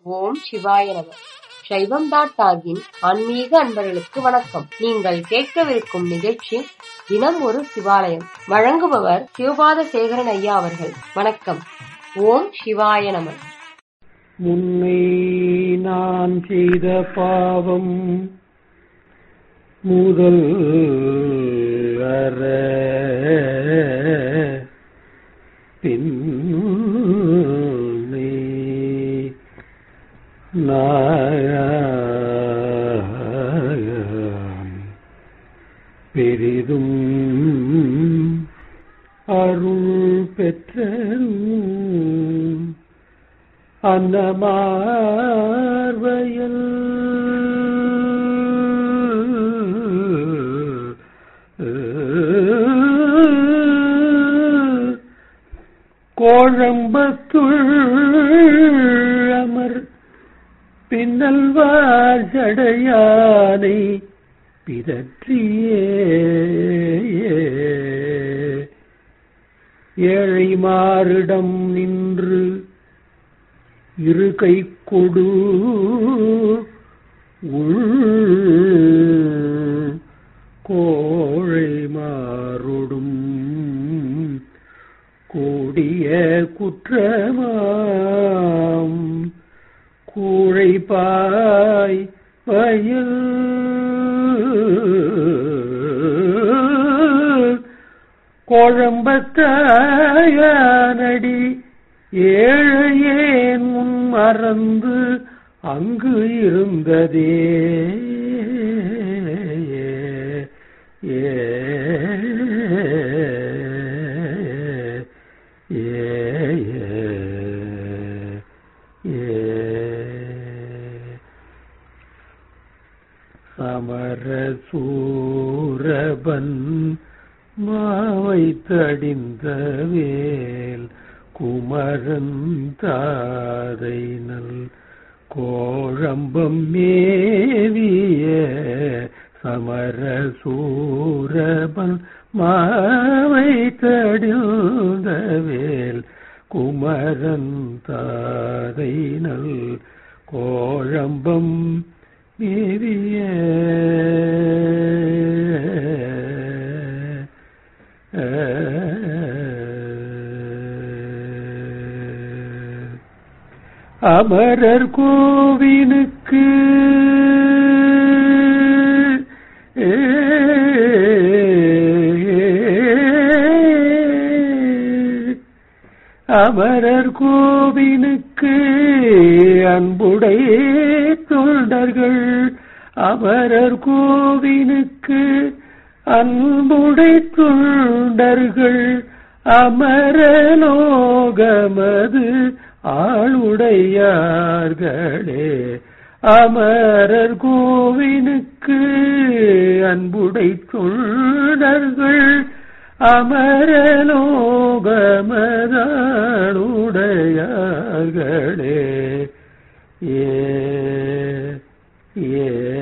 ஓம் சிவாய நம சைவம் டாட் டாகின் ஆன்மீக அன்பர்களுக்கு வணக்கம் நீங்கள் கேட்கவிருக்கும் நிகழ்ச்சி தினம் ஒரு சிவாலயம் வழங்குபவர் சிவபாத சேகரன் ஐயா அவர்கள் வணக்கம் ஓம் சிவாய நம முன்னை நான் செய்த பாவம் முதல் அற பின்னை நான் பெரிதும் அருள் பெற்றரும் அன்னமார்வயல் கோழம்பத்துள் அமர் பின்னல் வாழடையானை பிதற்றியே ஏழை மாறிடம் நின்று இரு கை கொடு உள் கோழை மாறுடும் கூடிய குற்றமாம் கூழை பாய் வயல் கோழம்பத்தாயானடி ஏழையேன் முன் மறந்து அங்கு இருந்ததே ஏ சமரசூரபன் மாவை தடிந்த வேல் குமரன் தாதை நல் கோழம்பம் மேவிய சமரசூரபன் மாவை தடிந்த வேல் குமரன் தாதை நல் கோழம்பம் மேவிய அமரர் கோவினுக்கு அமரர் கோவினுக்கு அன்புடை தொண்டர்கள் அமரர் கோவினுக்கு அன்புடை தொண்டர்கள் அமரலோகமது ஆளுடையார்களே அமரர் கோவினுக்கு அன்புடை தொண்டர்கள் அமரலோகமதாளுடையார்களே ஏ ஏ